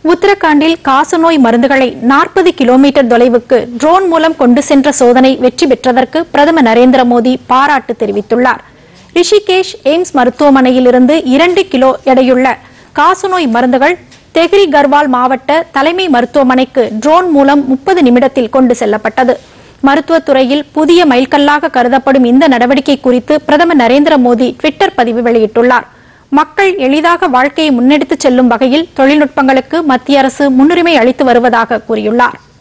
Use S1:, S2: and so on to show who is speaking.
S1: உத்தரகாண்டில் காசநோய் மருந்துகளை நாற்பது கிலோமீட்டர் தொலைவுக்கு ட்ரோன் மூலம் கொண்டு சென்ற சோதனை வெற்றி பெற்றதற்கு பிரதமர் நரேந்திர மோடி பாராட்டு தெரிவித்துள்ளார் ரிஷிகேஷ் எய்ம்ஸ் மருத்துவமனையில் இருந்து இரண்டு கிலோ எடையுள்ள காசநோய் மருந்துகள் தெஹ்ரி கர்வால் மாவட்ட தலைமை மருத்துவமனைக்கு ட்ரோன் மூலம் முப்பது நிமிடத்தில் கொண்டு செல்லப்பட்டது மருத்துவத்துறையில் புதிய மைல்கல்லாக கருதப்படும் இந்த நடவடிக்கை குறித்து பிரதமர் நரேந்திர மோடி ட்விட்டர் பதிவு வெளியிட்டுள்ளார் மக்கள் எளிதாக வாழ்க்கையை முன்னெடுத்துச் செல்லும் வகையில் தொழில்நுட்பங்களுக்கு மத்திய அரசு முன்னுரிமை அளித்து வருவதாக கூறியுள்ளார்